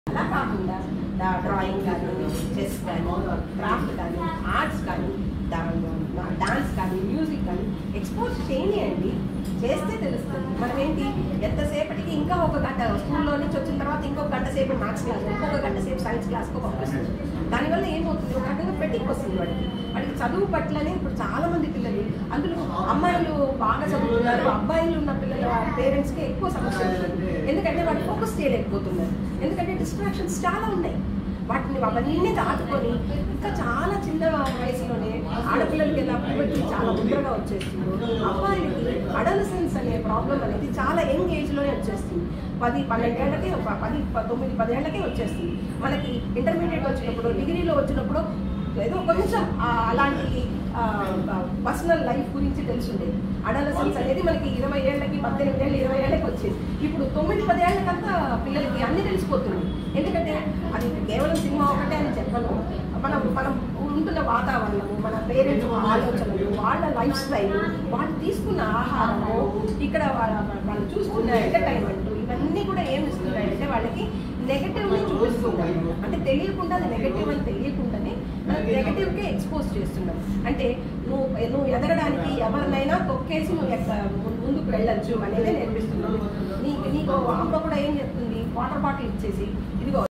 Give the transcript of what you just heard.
అలా కాకుండా డ్రాయింగ్ కానీ చెస్ కానీ క్రాఫ్ట్ కానీ ఆర్ట్స్ కానీ డాన్స్ కానీ మ్యూజిక్ కానీ ఎక్స్పోజ్ చేయండి చేస్తే తెలుస్తుంది మనం ఏంటి ఎంతసేపటికి ఇంకా ఒక గంట స్కూల్లో నుంచి వచ్చిన తర్వాత ఇంకొక గంట సేపు మ్యాథ్స్ క్లాస్ ఇంకొక గంట సేపు సైన్స్ క్లాస్కి పంపిస్తుంది దానివల్ల ఏమవుతుంది ఒక రకంగా పెట్టి వస్తుంది వాడికి వాడికి చదువు పట్లనే ఇప్పుడు చాలా మంది పిల్లలు అందులో అమ్మాయిలు బాగా చదువుతున్నారు అబ్బాయిలు ఉన్న పిల్లల పేరెంట్స్కి ఎక్కువ సమస్య ఉంటుంది ఎందుకంటే వాళ్ళు ఫోకస్ చేయలేకపోతున్నారు ఎందుకంటే డిస్ట్రాక్షన్స్ చాలా ఉన్నాయి వాటిని అవన్నీ దాటుకొని ఇంకా చాలా చిన్న వయసులోనే ఆడపిల్లలకి ఎలా పువ్వెత్తి చాలా తొందరగా వచ్చేస్తుంది అబ్బాయిలకి అడలసెన్స్ అనే ప్రాబ్లం అనేది చాలా యంగ్ ఏజ్లోనే వచ్చేస్తుంది పది పన్నెండేళ్లకే ఒక పది ప- తొమ్మిది పదేళ్లకే వచ్చేస్తుంది మనకి ఇంటర్మీడియట్ వచ్చినప్పుడు డిగ్రీలో వచ్చినప్పుడు ఏదో కొంచెం ఆ, అలాంటి పర్సనల్ లైఫ్ గురించి తెలుసుండేది అడలసెన్స్ అనేది మనకి ఇరవై ఏళ్ళకి పద్దెనిమిది ఏళ్ళు ఇరవై ఏళ్ళకి వచ్చేది ఇప్పుడు తొమ్మిది పదేళ్లకంతా పిల్లలకి అన్ని తెలిసిపోతుంది ఎందుకంటే అది కేవలం సినిమా ఒకటే అని చెప్పను మనం మనం ఉంటున్న వాతావరణము మన పేరెంట్స్ ఆలోచనలు వాళ్ళ లైఫ్ స్టైల్ వాళ్ళు తీసుకున్న ఆహారము ఇక్కడ వాళ్ళ వాళ్ళు చూస్తున్న ఎంటర్టైన్మెంట్ ఇవన్నీ కూడా ఏమి ఇస్తున్నాయంటే వాళ్ళకి నెగటివ్ని చూపిస్తున్నాయి అంటే తెలియకుండా అది నెగటివ్ అని తెలియకుండానే నెగటివ్కే ఎక్స్పోజ్ చేస్తున్నాం అంటే నువ్వు నువ్వు ఎదగడానికి ఎవరినైనా తొక్కేసి నువ్వు ఎక్క ముందుకు వెళ్ళొచ్చు అనేది నేర్పిస్తున్నావు నీకు నీకు అమ్మ కూడా ఏం చెప్తుంది వాటర్ బాటిల్ ఇచ్చేసి ఇదిగో